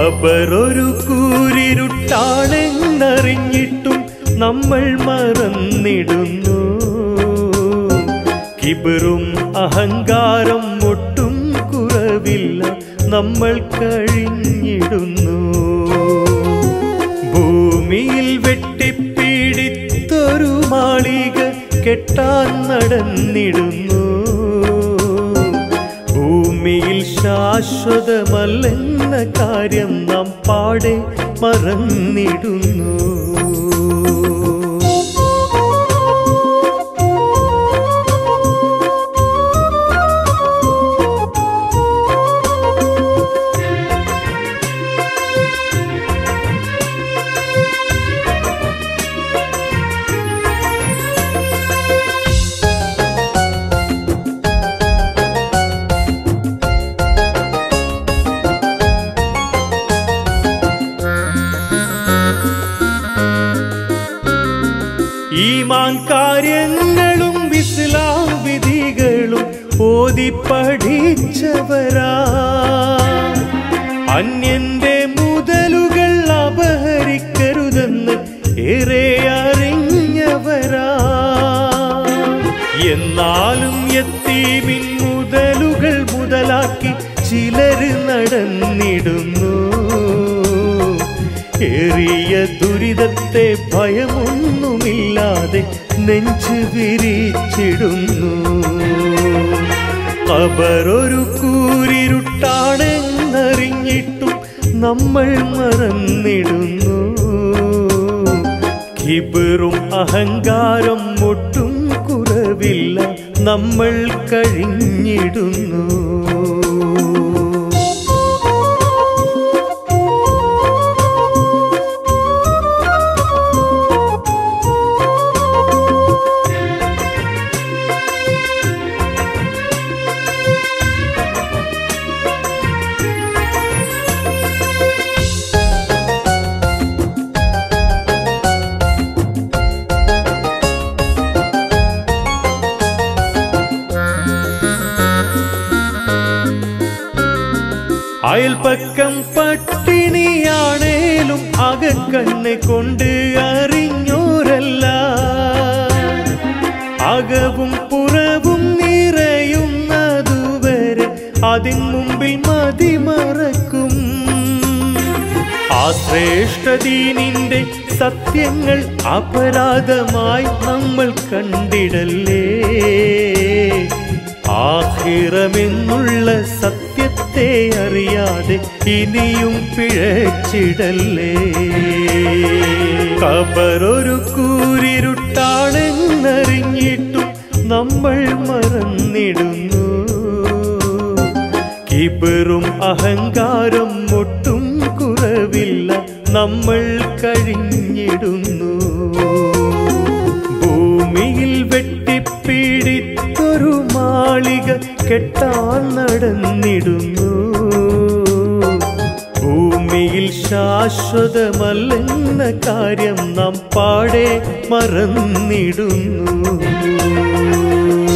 ഖബറൊരു കൂരിരുട്ടാണെന്നറിഞ്ഞിട്ടും നമ്മൾ മറന്നിടുന്നു കിബറും അഹങ്കാരം ഒട്ടും കുറവില്ല നമ്മൾ കഴിഞ്ഞിടുന്നു ഭൂമിയിൽ വെട്ടിപ്പിടിത്തൊരു മാളിക കെട്ടാൻ നടന്നിടുന്നു ഭൂമിയിൽ ശാശ്വതമല്ലെന്ന കാര്യം നാം പാടെ മറന്നിടുന്നു ഈമാൻ കാര്യങ്ങളും ഇസ്ലാം വിധികളും ഓതി പഠിച്ചവരാ അന്യന്റെ മുതലുകൾ അപഹരിക്കരുതെന്ന് ഏറെ അറിഞ്ഞവരാ എന്നാലും എത്തീമിൻ മുതലുകൾ മുതലാക്കി ചിലര് നടന്നിടുന്നു ഏറിയ ദുരിതത്തെ ഭയമൊന്നുമില്ലാതെ നെഞ്ചു വിരിച്ചിടുന്നു കബറൊരു കൂരിരുട്ടാണെന്നറിഞ്ഞിട്ടും നമ്മൾ മറന്നിടുന്നു കിബിറും അഹങ്കാരം ഒട്ടും കുറവില്ല നമ്മൾ കഴിഞ്ഞിടുന്നു അയൽപക്കം പട്ടിണിയാണേലും അകക്കണ്ണ് കൊണ്ട് അറിഞ്ഞോരല്ല അകവും പുറവും നിറയുന്നതുവരെ അതിൻ മുമ്പിൽ മതിമറക്കും ആ ശ്രേഷ്ഠദീനിന്റെ സത്യങ്ങൾ അപരാധമായി നമ്മൾ കണ്ടിടല്ലേ ആഹിറമെന്നുള്ള സത്യത്തെ അറിയാതെ ഇനിയും പിഴച്ചിടല്ലേ കബറൊരു കൂരിരുട്ടാണെന്നറിഞ്ഞിട്ടും നമ്മൾ മറന്നിടുന്നു കിബറും അഹങ്കാരം ഒട്ടും കുറവില്ല നമ്മൾ കഴിഞ്ഞിടുന്നു ഭൂമിയിൽ വെട്ടിപ്പിടിത്തൊരു മാളിക കെട്ടാൻ നടന്നിടുന്നു ഭൂമിയിൽ ശാശ്വതമല്ലെന്ന കാര്യം നാം പാടെ മറന്നിടുന്നു